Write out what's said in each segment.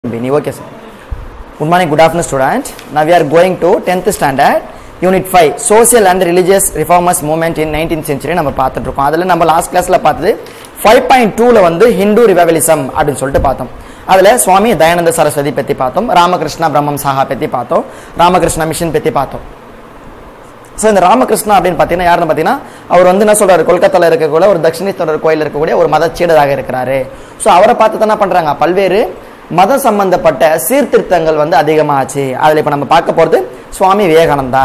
Bini. Okay, sir. Good morning, good afternoon, student. Now we are going to 10th standard, Unit 5, Social and Religious Reformers Movement in 19th Century நம்ம பார்த்துட்டு இருக்கோம் அதில் நம்ம last கிளாஸ்ல பார்த்தது five point டூவில் வந்து ஹிந்து ரிவலிசம் அப்படின்னு சொல்லிட்டு பார்த்தோம் அதில் சுவாமி தயானந்த சரஸ்வதி பற்றி பார்த்தோம் ராமகிருஷ்ணா பிரம்மம் சாஹா பற்றி பார்த்தோம் ராமகிருஷ்ணா மிஷன் பற்றி பார்த்தோம் ஸோ இந்த ராமகிருஷ்ணா அப்படின்னு பார்த்தீங்கன்னா யாருன்னு பார்த்தீங்கன்னா அவர் வந்து என்ன சொல்றாரு கொல்கத்தாவில் இருக்கக்கூடிய ஒரு தட்சிணேஸ்வரர் கோயில் இருக்கக்கூடிய ஒரு மதச்சீடராக இருக்கிறாரு ஸோ அவரை பார்த்து என்ன பண்றாங்க பல்வேறு மத சம்பந்தப்பட்ட சீர்திருத்தங்கள் வந்து அதிகமாச்சு அதில் இப்போ நம்ம பார்க்க போகிறது சுவாமி Vivekananda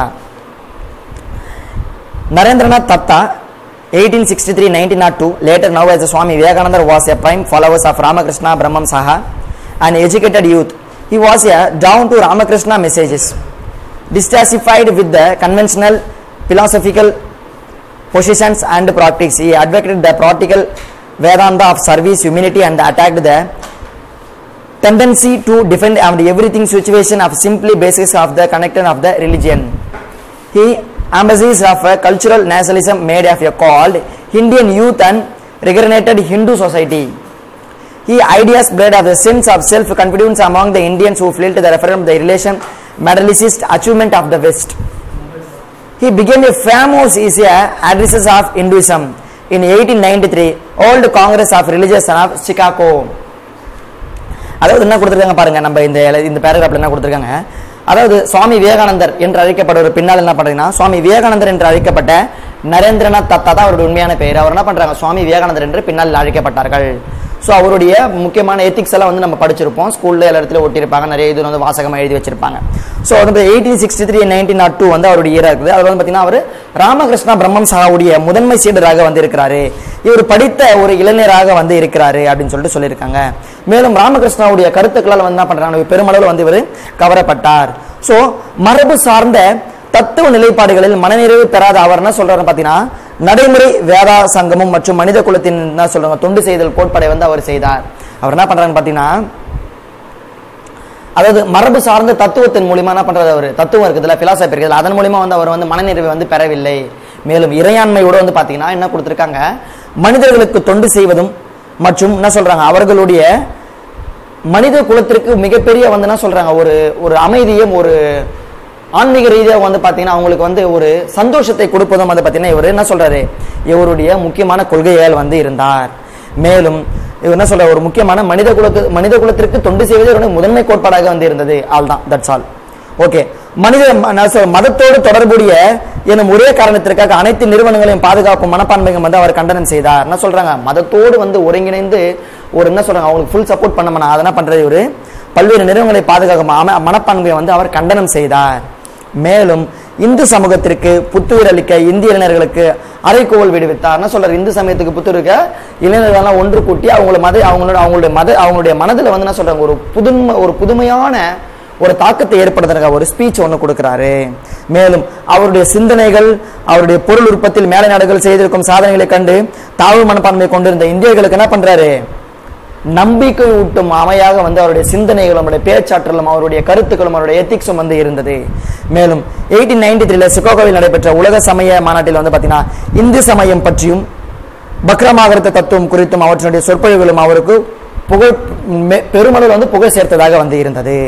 Narendranath Datta 1863 1902 later now as Swami Vivekananda was a prime followers of Ramakrishna Brahmam Saha an educated youth he was a down to Ramakrishna messages dissatisfied with the conventional philosophical positions and practice he advocated the practical Vedanta of service humility and attacked the tendency to defend and everything situation of simply basis of the connection of the religion he embassies of a cultural nationalism made of a called Indian youth and regenerated Hindu society. He ideas bred of the sense of self-confidence among the Indians who felt the referendum the relation materialist achievement of the West. He became a famous is a addresses of Hinduism in 1893 Old Congress of Religious of Chicago. அதாவது என்ன கொடுத்துருக்காங்க பாருங்க நம்ம இந்த இந்த பேராகிராஃப்ல என்ன கொடுத்துருக்காங்க அதாவது சுவாமி விவேகானந்தர் என்று அழைக்கப்படுற பின்னால் என்ன பண்றீங்கன்னா சுவாமி விவேகானந்தர் என்று அழைக்கப்பட்ட நரேந்திரநாத் தத்தா தான் அவருடைய உண்மையான பெயர் அவர் என்ன பண்றாங்க சுவாமி விவேகானந்தர் என்று பின்னால் அழைக்கப்பட்டார்கள் ஸோ அவருடைய முக்கியமான எத்திக்ஸ் எல்லாம் வந்து நம்ம படிச்சிருப்போம் ஸ்கூல்ல எல்லா இடத்துல ஒட்டியிருப்பாங்க நிறைய இது வந்து வாசகமாக எழுதி வச்சிருப்பாங்க ஸோ வந்து eighteen sixty three nineteen nought two வந்து அவருடைய இயரா இருக்குது அது வந்து பார்த்தீங்கன்னா அவர் ராமகிருஷ்ணா பிரம்மம் சாவுடைய முதன்மை சீடராக வந்து இருக்கிறாரு இவர் படித்த ஒரு இளைஞராக வந்து இருக்கிறாரு அப்படின்னு சொல்லிட்டு சொல்லியிருக்காங்க மேலும் ராமகிருஷ்ணாவுடைய கருத்துக்களால் வந்து என்ன பண்றாங்க பெருமளவில் வந்து இவர் கவரப்பட்டார் ஸோ மரபு சார்ந்த தத்துவ நிலைப்பாடுகளில் மனநிறைவு பெறாத அவர் என்ன சொல்றாரு பார்த்தீங்கன்னா நடைமுறை வேதா சங்கமும் மற்றும் மனித குலத்தின் என்ன சொல்றாங்க தொண்டு செய்தல் கோட்பாடை வந்து அவர் செய்தார் அவர் என்ன பண்றாருன்னு பார்த்தீங்கன்னா அதாவது மரபு சார்ந்த தத்துவத்தின் மூலியமா என்ன பண்றது அவர் தத்துவம் இருக்குதுல்ல பிலாசபி இருக்குதுல்ல அதன் மூலியமா வந்து அவர் வந்து மனநிறைவை வந்து பெறவில்லை மேலும் இறையாண்மையோட வந்து பாத்தீங்கன்னா என்ன கொடுத்திருக்காங்க மனிதர்களுக்கு தொண்டு செய்வதும் மற்றும் என்ன சொல்றாங்க அவர்களுடைய மனித குலத்திற்கு மிகப்பெரிய வந்து என்ன சொல்றாங்க ஒரு ஒரு அமைதியும் ஒரு ஆன்மீக ரீதியாக வந்து பார்த்தீங்கன்னா அவங்களுக்கு வந்து ஒரு சந்தோஷத்தை கொடுப்பதும் வந்து பார்த்தீங்கன்னா இவர் என்ன சொல்றாரு இவருடைய முக்கியமான கொள்கையால் வந்து இருந்தார் மேலும் இவர் என்ன சொல்ற ஒரு முக்கியமான மனித குலத்து மனித குலத்திற்கு தொண்டு செய்வதே இவருடைய முதன்மை கோட்பாடாக வந்து இருந்தது ஆல் தான் தட்ஸ் ஆல் ஓகே மனித நான் சொல்ற மதத்தோடு தொடர்புடைய எனும் ஒரே காரணத்திற்காக அனைத்து நிறுவனங்களையும் பாதுகாக்கும் மனப்பான்மையும் வந்து அவர் கண்டனம் செய்தார் என்ன சொல்றாங்க மதத்தோடு வந்து ஒருங்கிணைந்து ஒரு என்ன சொல்றாங்க அவங்களுக்கு ஃபுல் சப்போர்ட் பண்ண அதை என்ன பண்றது இவரு பல்வேறு நிறுவனங்களை பாதுகாக்கும் மன- மனப்பான்மையை வந்து அவர் கண்டனம் செய்தார் மேலும் இந்து சமூகத்திற்கு புத்துயிர் அளிக்க இந்திய இளைஞர்களுக்கு அறைகோவல் விடுவித்தார் என்ன சொல்றாரு இந்து சமயத்துக்கு புத்துயிருக்க இளைஞர்கள்லாம் ஒன்று கூட்டி அவங்களோட மத அவங்களோட அவங்களுடைய மத அவங்களுடைய மனதில் வந்து என்ன சொல்றாங்க ஒரு புதுமை ஒரு புதுமையான ஒரு தாக்கத்தை ஏற்படுத்துறதுக்காக ஒரு ஸ்பீச் ஒன்று கொடுக்கிறாரு மேலும் அவருடைய சிந்தனைகள் அவருடைய பொருள் உற்பத்தியில் மேலை நாடுகள் செய்திருக்கும் சாதனைகளை கண்டு தாழ்வு மனப்பான்மை கொண்டிருந்த இந்தியர்களுக்கு என்ன பண்றாரு நம்பிக்கை ஊட்டும் அமையாக வந்து அவருடைய சிந்தனைகளும் அவருடைய பேச்சாற்றலும் அவருடைய கருத்துக்களும் அவருடைய எத்திக்ஸும் வந்து இருந்தது மேலும் எயிட்டீன் நைன்டி த்ரீல சிகாகோவில் நடைபெற்ற உலக சமய மாநாட்டில் வந்து பார்த்தீங்கன்னா இந்து சமயம் பற்றியும் பக்ரமாகரத்த தத்துவம் குறித்தும் அவற்றினுடைய சொற்பொழிவுகளும் அவருக்கு புகழ் மெ- பெருமளவில் வந்து புகழ் சேர்த்ததாக வந்து இருந்தது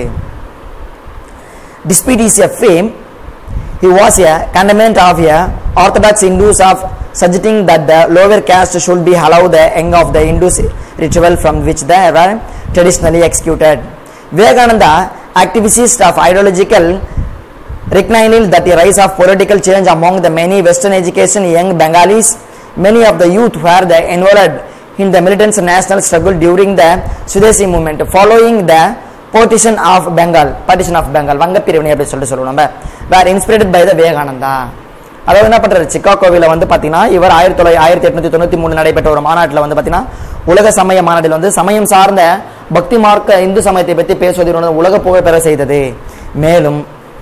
Despite his fame, he was a condemned of a orthodox Hindus of suggesting that the lower caste should be allowed the end of the Hindu ritual from which they were traditionally executed. Vivekananda, activist of ideological reclining that the rise of political change among the many Western education young Bengalis, many of the youth were the involved in the militant national struggle during the Sudesi movement, following the partition of Bengal, partition of Bengal, வங்க பிரிவினை அப்படி சொல்லிட்டு சொல்லுவோம் நம்ம வேர் இன்ஸ்பிரேட்டட் by the Vivekananda அதாவது என்ன பண்றாரு சிக்காகோவில் வந்து பாத்தீங்கன்னா இவர் ஆயிரத்தி தொள்ளாயிரத்தி ஆயிரத்தி எட்நூத்தி தொண்ணூத்தி மூணு நடைபெற்ற ஒரு மாநாட்டில் வந்து பாத்தீங்கன்னா உலக சமய மாநாட்டில் வந்து சமயம் சார்ந்த பக்தி மார்க்க இந்து சமயத்தை பற்றி பேசுவதில் வந்து உலக புகழ் பெற செய்தது மேலும்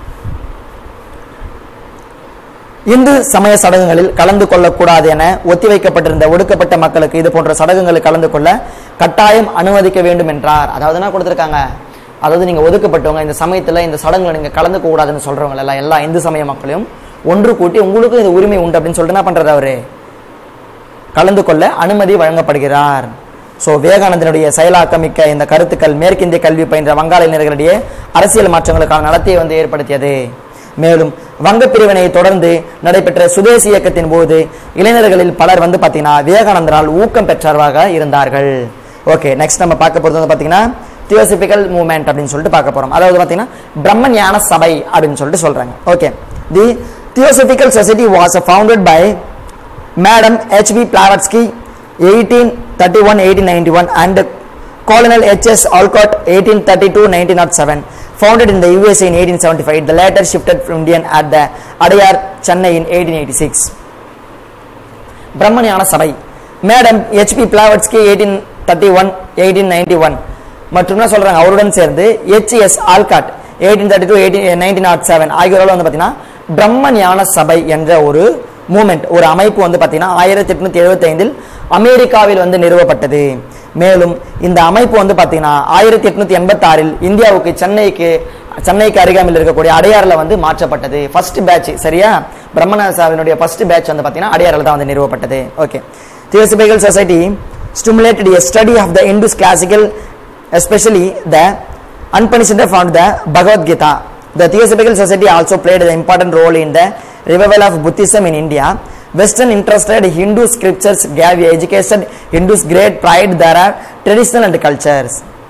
இந்து சமய சடங்குகளில் கலந்து கொள்ளக்கூடாது என ஒத்திவைக்கப்பட்டிருந்த ஒடுக்கப்பட்ட மக்களுக்கு இது போன்ற சடங்குகளில் கலந்து கொள்ள கட்டாயம் அனுமதிக்க வேண்டும் என்றார் அதாவது என்ன கொடுத்திருக்காங்க அதாவது நீங்க ஒதுக்கப்பட்டவங்க இந்த சமயத்துல இந்த சடங்குல நீங்க கலந்துக்க கூடாதுன்னு சொல்றவங்க எல்லாம் எல்லா இந்து சமய மக்களையும் ஒன்று கூட்டி உங்களுக்கும் இந்த உரிமை உண்டு அப்படின்னு சொல்லிட்டு என்ன பண்றாரு அவரு கலந்து கொள்ள அனுமதி வழங்கப்படுகிறார் ஸோ விவேகானந்தனுடைய செயலாக்கமிக்க இந்த கருத்துக்கள் மேற்கிந்திய கல்வி பயின்ற வங்காள இளைஞர்களிடையே அரசியல் மாற்றங்களுக்கான நடத்தையை வந்து ஏற்படுத்தியது மேலும் வங்க பிரிவினையை தொடர்ந்து நடைபெற்ற சுதேசி இயக்கத்தின் போது இளைஞர்களில் பலர் வந்து பார்த்தீங்கன்னா விவேகானந்தரால் ஊக்கம் பெற்றவராக இருந்தார்கள் ஓகே நெக்ஸ்ட் நம்ம பார்க்க போகிறது வந்து பார்த்தீங்கன்னா தியோசிபிக்கல் மூவ்மெண்ட் அப்படின்னு சொல்லிட்டு பார்க்க போறோம் அதாவது பார்த்தீங்கன்னா பிரம்ம ஞான சபை அப்படின்னு சொல்லிட்டு சொல்றாங்க okay the Theosophical Society was founded by madam H P Blavatsky eighteen thirty one eighteen ninety one and Colonel H.S. Alcott 1832-1907 founded in the USA in 1875 the latter shifted from Indian at the Adayar Chennai in 1886 பிரம்மஞான சபை madam H P Blavatsky eighteen thirty one eighteen ninety one மற்றும் என்ன சொல்றாங்க அவருடன் சேர்ந்து H S Olcott eighteen thirty two nineteen nought நாட் செவன் ஆகியோரால் வந்து பார்த்தீங்கன்னா பிரம்ம ஞான சபை என்ற ஒரு மூமெண்ட் ஒரு அமைப்பு வந்து பார்த்தீங்கன்னா ஆயிரத்தி எட்நூத்தி எழுபத்தி ஐந்தில் அமெரிக்காவில் வந்து நிறுவப்பட்டது மேலும் இந்த அமைப்பு வந்து பார்த்தீங்கன்னா ஆயிரத்தி எட்நூத்தி எண்பத்தி ஆறில் இந்தியாவுக்கு சென்னைக்கு சென்னைக்கு அருகாமையில் இருக்கக்கூடிய அடையாறில் வந்து மாற்றப்பட்டது ஃபர்ஸ்ட் பேட்ச் சரியா பிரம்மநாசாவினுடைய ஃபர்ஸ்ட் பேட்ச் வந்து பார்த்தீங்கன்னா அடையாறில் தான் வந்து நிறுவப்பட்டது okay Theosophical Society stimulated a study of the Indus classical, especially the unpunished from the Bhagavad Gita. The Theosophical Society also played an important role in the revival of Buddhism in India. Western interested Hindu scriptures gave educated Hindus great pride there are traditional and cultures.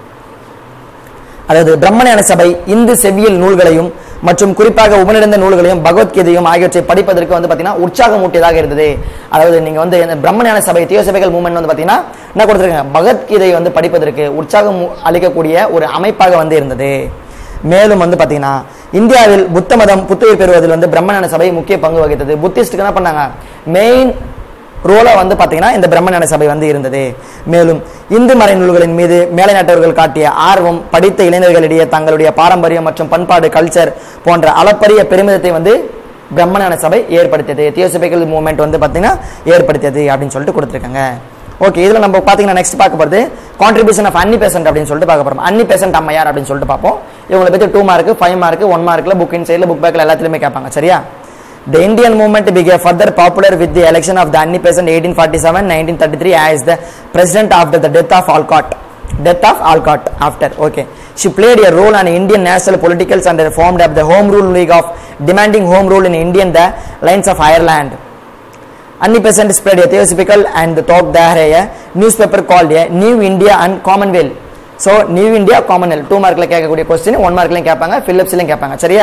அதாவது பிரம்மஞான சபை இந்து செவ்வியல் நூல்களையும் மற்றும் குறிப்பாக உபநிடந்த நூல்களையும் பகவத்கீதையும் ஆகியவற்றை படிப்பதற்கு வந்து பார்த்தீங்கன்னா உற்சாகமூட்டியதாக இருந்தது அதாவது நீங்க வந்து இந்த பிரம்மஞான சபை தியோசபைகள் மூமெண்ட் வந்து பார்த்தீங்கன்னா என்ன கொடுத்துருக்காங்க பகவத்கீதையை வந்து படிப்பதற்கு உற்சாகம் அளிக்கக்கூடிய ஒரு அமைப்பாக வந்து இருந்தது மேலும் வந்து பார்த்தீங்கன்னா இந்தியாவில் புத்த மதம் புத்துயிர் பெறுவதில் வந்து பிரம்மஞான சபை முக்கிய பங்கு வகித்தது புத்திஸ்டுக்கு என்ன பண்ணாங்க மெயின் ரோலா வந்து பார்த்தீங்கன்னா இந்த பிரம்மஞான சபை வந்து இருந்தது மேலும் இந்து மறை நூல்களின் மீது மேலை நாட்டவர்கள் காட்டிய ஆர்வம் படித்த இளைஞர்களிடையே தங்களுடைய பாரம்பரியம் மற்றும் பண்பாடு கல்ச்சர் போன்ற அளப்பரிய பெருமிதத்தை வந்து பிரம்மஞான சபை ஏற்படுத்தியது தியோசபிக்கல் மூவ்மெண்ட் வந்து பார்த்தீங்கன்னா ஏற்படுத்தியது அப்படின்னு சொல்லிட்டு கொடுத்துருக்காங்க ஓகே இதில் நம்ம பார்த்தீங்கன்னா நெக்ஸ்ட் பார்க்க போகிறது கான்ட்ரிபியூஷன் ஆஃப் அன்னி பேசன்ட் அப்படின்னு சொல்லிட்டு பார்க்க போகிறோம் அன்னி பேசன்ட் அம்மையார் அப்படின்னு சொல்லிட்டு பார்ப்போம் இவங்களை பற்றி two mark five mark one மார்க்கில் புக் இன் சைடில் புக் பேக்கில் எல்லாத்துலையுமே கேட்பாங்க சரியா The Indian movement became further popular with the election of the Annie Besant 1847-1933 as the president after the death of Alcott. Death of Alcott after. Okay. She played a role on Indian national politicals and formed up the Home Rule League of demanding home rule in Indian the lines of Ireland. Annie Besant spread a theosophical and talked there a newspaper called a New India and Commonwealth. So New India Commonwealth two மார்க்கில் கேட்கக்கூடிய question one மார்க்லையும் கேட்பாங்க ஃபிலிப்ஸ்லையும் கேட்பாங்க சரியா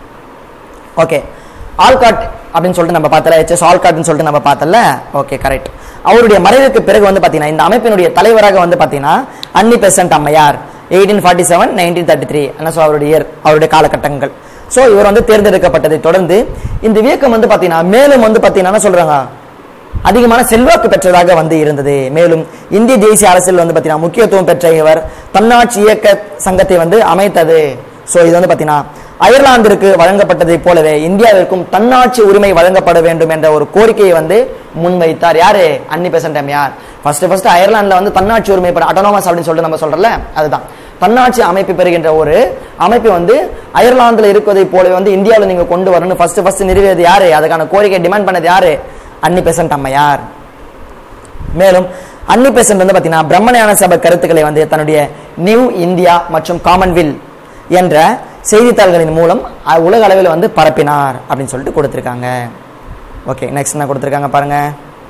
okay Olcott அப்படின்னு சொல்லிட்டு நம்ம பார்த்தல HS ஆல்காட்னு சொல்லிட்டு நம்ம பார்த்தல ஓகே கரெக்ட் அவருடைய மறைவுக்கு பிறகு வந்து பார்த்தீங்கன்னா இந்த அமைப்பினுடைய தலைவராக வந்து பார்த்தீங்கன்னா அன்னி பெசன்ட் அம்மையார் eighteen forty seven nineteen thirty three என்ன ஸோ அவருடைய இயர் அவருடைய காலகட்டங்கள் ஸோ இவர் வந்து தேர்ந்தெடுக்கப்பட்டதை தொடர்ந்து இந்த இயக்கம் வந்து பார்த்தீங்கன்னா மேலும் வந்து பார்த்தீங்கன்னா என்ன சொல்றாங்க அதிகமான செல்வாக்கு பெற்றதாக வந்து இருந்தது மேலும் இந்திய தேசிய அரசியல் வந்து பார்த்தீங்கன்னா முக்கியத்துவம் பெற்ற இவர் தன்னாட்சி இயக்க சங்கத்தை வந்து அமைத்தது ஸோ இது வந்து பார்த்தீங்கன்னா அயர்லாந்திற்கு வழங்கப்பட்டதை போலவே இந்தியாவிற்கும் தன்னாட்சி உரிமை வழங்கப்பட வேண்டும் என்ற ஒரு கோரிக்கையை வந்து முன்வைத்தார் யாரு அன்னி பெசன்ட் எம்யார் ஃபர்ஸ்ட் ஃபர்ஸ்ட் அயர்லாந்துல வந்து தன்னாட்சி உரிமை அட்டானோமஸ் அப்படின்னு சொல்லிட்டு நம்ம சொல்றல அதுதான் தன்னாட்சி அமைப்பு பெறுகின்ற ஒரு அமைப்பு வந்து அயர்லாந்துல இருப்பதை போலவே வந்து இந்தியாவில் நீங்க கொண்டு வரணும் ஃபர்ஸ்ட் ஃபர்ஸ்ட் நிறுவியது யாரு அதுக்கான கோரிக்கை டிமாண்ட் பண்ணது யாரு அன்னி பெசன்ட் அம்மையார் மேலும் அன்னி பெசன்ட் வந்து பார்த்தீங்கன்னா பிரம்மஞான சபை கருத்துக்களை வந்து தன்னுடைய நியூ இந்தியா மற்றும் காமன்வெல் என்ற செய்தித்தாள்களின் மூலம் அ- உலக அளவில் வந்து பரப்பினார் அப்படின்னு சொல்லிட்டு கொடுத்துருக்காங்க ஓகே நெக்ஸ்ட் என்ன கொடுத்துருக்காங்க பாருங்க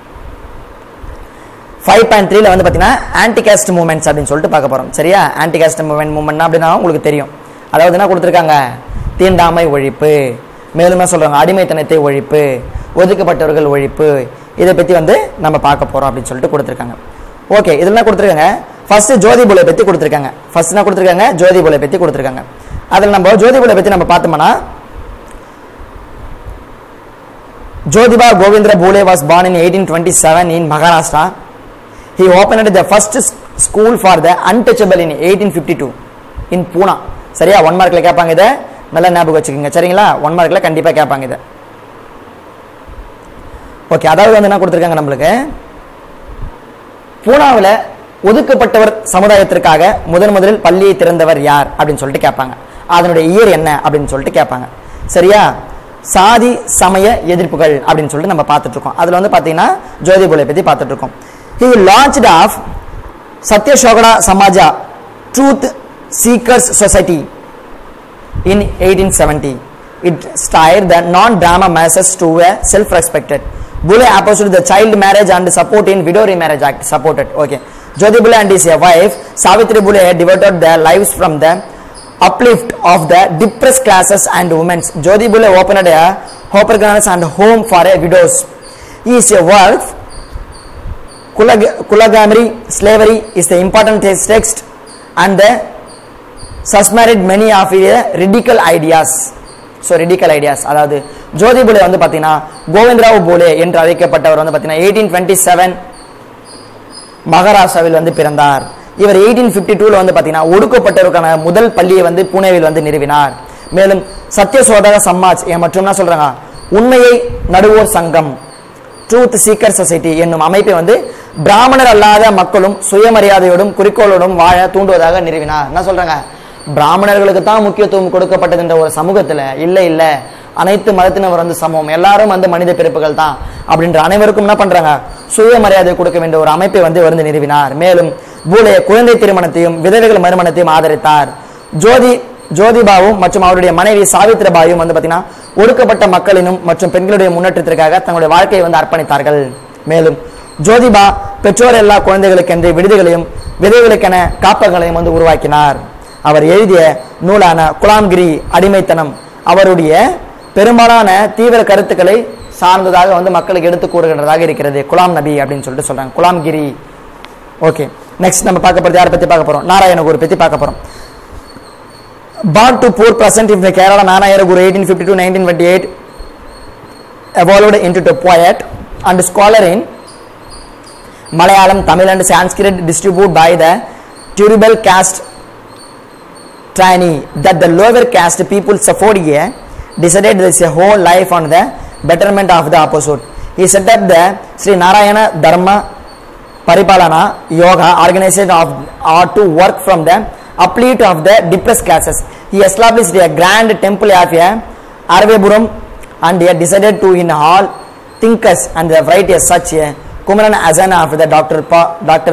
ஃபைவ் பாயிண்ட் த்ரீல வந்து பார்த்தீங்கன்னா ஆன்டி கேஸ்ட் மூமெண்ட்ஸ் அப்படின்னு சொல்லிட்டு பார்க்க போகிறோம் சரியா ஆன்டி கேஸ்ட் மூமெண்ட் மூமெண்ட் அப்படின்னா உங்களுக்கு தெரியும் அதாவது என்ன கொடுத்துருக்காங்க தீண்டாமை ஒழிப்பு மேலும் என்ன சொல்றாங்க அடிமைத்தனத்தை ஒழிப்பு ஒதுக்கப்பட்டவர்கள் ஒழிப்பு இதை பற்றி வந்து நம்ம பார்க்க போகிறோம் அப்படின்னு சொல்லிட்டு கொடுத்துருக்காங்க ஓகே இதில் என்ன கொடுத்துருக்காங்க ஃபர்ஸ்ட் ஜோதி புலை பற்றி கொடுத்துருக்காங்க ஃபர்ஸ்ட் என்ன கொடுத்துருக்காங்க ஜோதி புலை பற்றி கொடுத்துருக்காங்க அதில் நம்ம ஜோதி புலை பற்றி நம்ம பார்த்தோம்னா Jodhiba Govindra Bole was born in 1827 in Maharashtra. He opened the first s- school for the untouchable in 1852 in Pune. சரியா ஒன் மார்க்ல கேட்பாங்க இதை நல்லா ஞாபகம் வச்சுக்கோங்க சரிங்களா ஒன் மார்க்ல கண்டிப்பா கேட்பாங்க இதை ஓகே அதாவது வந்து என்ன கொடுத்துருக்காங்க நம்மளுக்கு பூனாவில் ஒதுக்கப்பட்டவர் சமுதாயத்திற்காக முதன் முதலில் பள்ளியை திறந்தவர் யார் அப்படின்னு சொல்லிட்டு கேட்பாங்க அதனுடைய இயர் என்ன அப்படின்னு சொல்லிட்டு கேட்பாங்க சரியா சாதி சமய எதிர்ப்புகள் அப்படின்னு சொல்லிட்டு நம்ம பார்த்துட்டு இருக்கோம் அதுல வந்து பார்த்தீங்கன்னா ஜோதிபுலை பத்தி பார்த்துட்டு இருக்கோம் ஹி லான்ச்ட் ஆஃப் சத்ய சோகடா Samaj truth seekers society in 1870. It steered the non-drama masses to a self-respected. Bule opposed the Child Marriage and Support in Widow Remarriage Act supported. Okay. Jyoti Bule and his wife Savitri Bule devoted their lives from the uplift of the depressed classes and women. Jyoti Bule opened a orphanage and home for a widows. His work Kulag- Kulagamri slavery is the important text and the summarised many of radical ideas so radical ideas அதாவது ஜோதி புலே வந்து பார்த்தீங்கன்னா கோவிந்தராவ் போலே என்று அழைக்கப்பட்டவர் வந்து பார்த்தீங்கன்னா eighteen twenty seven மகாராஷ்டிராவில் வந்து பிறந்தார் இவர் எயிட்டீன் ஃபிஃப்டி டூவில் வந்து பார்த்தீங்கன்னா ஒடுக்கப்பட்டவருக்கான முதல் பள்ளியை வந்து புனேவில் வந்து நிறுவினார் மேலும் சத்ய சோதக சமாஜ் ஏன் மற்றும் என்ன சொல்றாங்க உண்மையை நடுவோர் சங்கம் ட்ரூத் சீக்கர் சொசைட்டி என்னும் அமைப்பை வந்து பிராமணர் அல்லாத மக்களும் சுயமரியாதையோடும் குறிக்கோளோடும் வாழ தூண்டுவதாக நிறுவினார் என்ன சொல்றாங்க பிராமணர்களுக்கு தான் முக்கியத்துவம் கொடுக்கப்பட்டது என்ற ஒரு சமூகத்துல இல்ல இல்ல அனைத்து மதத்தினர் வந்து சமம் எல்லாரும் வந்து மனித பிறப்புகள் தான் அப்படின்ற அனைவருக்கும் என்ன பண்றாங்க சுயமரியாதை கொடுக்க வேண்டிய ஒரு அமைப்பை வந்து வந்து நிறுவினார் மேலும் பூலே குழந்தை திருமணத்தையும் விதவைகள் மறுமணத்தையும் ஆதரித்தார் ஜோதி ஜோதிபாவும் மற்றும் அவருடைய மனைவி சாவித்ரபாயும் வந்து பார்த்தீங்கன்னா ஒடுக்கப்பட்ட மக்களினும் மற்றும் பெண்களுடைய முன்னேற்றத்திற்காக தங்களுடைய வாழ்க்கையை வந்து அர்ப்பணித்தார்கள் மேலும் ஜோதிபா பெற்றோர் எல்லா குழந்தைகளுக்கென்று விடுதிகளையும் விதைகளுக்கென காப்பகங்களையும் வந்து உருவாக்கினார் அவர் எழுதிய நூலான குலாம்கிரி அடிமைத்தனம் அவருடைய பெரும்பாலான தீவிர கருத்துக்களை சார்ந்ததாக வந்து மக்களுக்கு எடுத்து கூறுகின்றதாக இருக்கிறது குலாம் நபி அப்படின்னு சொல்லிட்டு சொல்றாங்க குலாம்கிரி ஓகே நெக்ஸ்ட் நம்ம பார்க்க போறது யாரை பத்தி பார்க்க போறோம் நாராயணகுரு பத்தி பார்க்க போறோம் born to poor peasant in the Kerala Nanayara Guru 1852 1928 evolved into a poet and scholar in Malayalam, Tamil and Sanskrit distributed by the durable caste tyranny that the lower caste people suffered here decided this whole life on the betterment of the opposite. He set up the Sri Narayana Dharma Paripalana Yoga organization of or to work from the uplift of the depressed classes. He established a grand temple of a Arveburam and he had decided to in all thinkers and the write as such a Kumaran Azana of the Dr. Pa, Dr.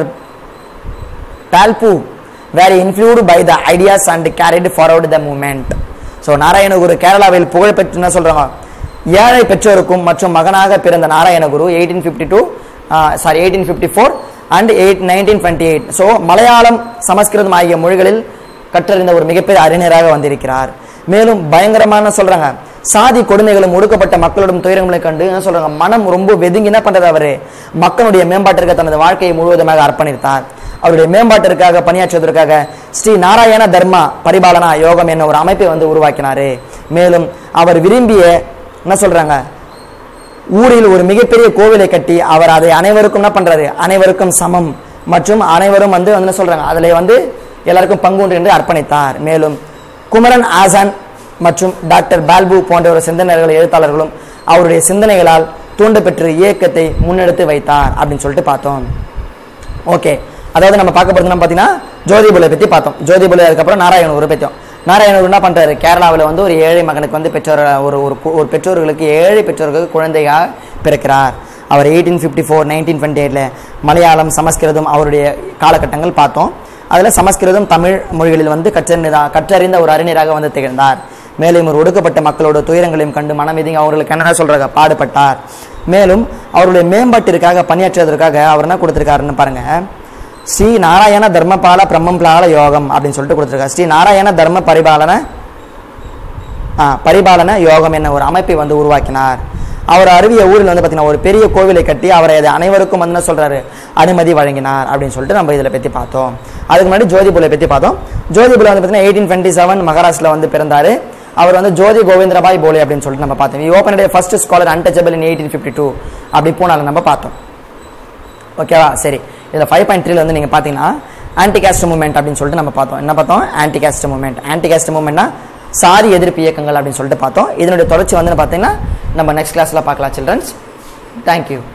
Palpu were influenced by the ideas and carried forward the movement. So Narayana Guru கேரளாவில் புகழ்பெற்று என்ன சொல்றாங்க ஏழை பெற்றோருக்கும் மற்றும் மகனாக பிறந்த Narayana Guru eighteen fifty two sorry eighteen fifty four and eight nineteen twenty eight so Malayalam Sanskrit ஆகிய மொழிகளில் கற்றறிந்த ஒரு மிகப்பெரிய அறிஞராக வந்திருக்கிறார் மேலும் பயங்கரமான சொல்றாங்க சாதி கொடுமைகளும் ஒடுக்கப்பட்ட மக்களோடும் துயரங்களை கண்டு என்ன சொல்றாங்க மனம் ரொம்ப வெதுங்கி என்ன பண்றது அவரு மக்களுடைய மேம்பாட்டிற்கு தனது வாழ்க்கையை முழுவதுமாக அர்ப்பணித்தார் அவருடைய மேம்பாட்டிற்காக பணியாற்றுவதற்காக ஸ்ரீ நாராயண தர்மா பரிபாலனா யோகம் என்ன ஒரு அமைப்பை வந்து உருவாக்கினாரு மேலும் அவர் விரும்பிய என்ன சொல்றாங்க ஊரில் ஒரு மிகப்பெரிய கோவிலை கட்டி அவர் அதை அனைவருக்கும் என்ன பண்றாரு அனைவருக்கும் சமம் மற்றும் அனைவரும் வந்து வந்து என்ன சொல்றாங்க அதுல வந்து எல்லாருக்கும் பங்கு உண்டு என்று அர்ப்பணித்தார் மேலும் குமரன் ஆசான் மற்றும் டாக்டர் பால்பு போன்ற ஒரு சிந்தனைகள் எழுத்தாளர்களும் அவருடைய சிந்தனைகளால் தூண்டப்பெற்று இயக்கத்தை முன்னெடுத்து வைத்தார் அப்படின்னு சொல்லிட்டு பார்த்தோம் ஓகே அதாவது நம்ம பார்க்க போகிறது பார்த்தீங்கன்னா ஜோதிபுலை பற்றி பார்த்தோம் ஜோதிபுலை அதுக்கப்புறம் நாராயணூர் பற்றியும் நாராயணூர் என்ன பண்ணுறாரு கேரளாவில் வந்து ஒரு ஏழை மகனுக்கு வந்து பெற்றோர் ஒரு ஒரு கு- ஒரு பெற்றோர்களுக்கு ஏழை பெற்றோர்களுக்கு குழந்தையாக பிறக்கிறார் அவர் eighteen fifty four nineteen twenty எயிட்டில் மலையாளம் சமஸ்கிருதம் அவருடைய காலகட்டங்கள் பார்த்தோம் அதில் சமஸ்கிருதம் தமிழ் மொழிகளில் வந்து கற்றறிந்த கற்றறிந்த ஒரு அறிஞராக வந்து திகழ்ந்தார் மேலும் ஒரு ஒடுக்கப்பட்ட மக்களோட துயரங்களையும் கண்டு மனமிதிங்க அவர்களுக்கு என்ன சொல்றாங்க பாடுபட்டார் மேலும் அவருடைய மேம்பாட்டிற்காக பணியாற்றுவதற்காக அவர் என்ன கொடுத்திருக்காருன்னு பாருங்க ஸ்ரீ நாராயண தர்மபால பிரம்மம்பால யோகம் அப்படின்னு சொல்லிட்டு கொடுத்திருக்காரு ஸ்ரீ நாராயண தர்ம பரிபாலன ஆ, பரிபாலன யோகம் என்ன ஒரு அமைப்பை வந்து உருவாக்கினார் அவர் அருவிய ஊரில் வந்து பார்த்தீங்கன்னா ஒரு பெரிய கோவிலை கட்டி அவரை அதை அனைவருக்கும் வந்து என்ன சொல்றாரு அனுமதி வழங்கினார் அப்படின்னு சொல்லிட்டு நம்ம இதில் பற்றி பார்த்தோம் அதுக்கு முன்னாடி ஜோதிபுலை பற்றி பார்த்தோம் ஜோதிபுலை வந்து பார்த்தீங்கன்னா எயிட்டீன் டுவெண்ட்டி செவன் மகாராஷ்டிரில் வந்து பிறந்தாரு அவர் வந்து ஜோதி கோவிந்தராபாய் போலே அப்படின்னு சொல்லிட்டு நம்ம பார்த்தோம் open first scholar untouchable in eighteen fifty two அப்படி போனாலும் நம்ம பார்த்தோம் ஓகேவா சரி இதில் ஃபைவ் பாயிண்ட் த்ரீல வந்து நீங்கள் பார்த்தீங்கன்னா ஆன்டி கேஸ்ட் மூவ்மெண்ட் அப்படின்னு சொல்லிட்டு நம்ம பார்த்தோம் என்ன பார்த்தோம் anti caste movement anti caste மூவ்மெண்ட்னா சாரி எதிர்ப்பு இயக்கங்கள் அப்படின்னு சொல்லிட்டு பார்த்தோம் இதனுடைய தொடர்ச்சி வந்து பார்த்தீங்கன்னா நம்ம நெக்ஸ்ட் கிளாஸில் பார்க்கலாம் சில்ட்ரன்ஸ் தேங்க்யூ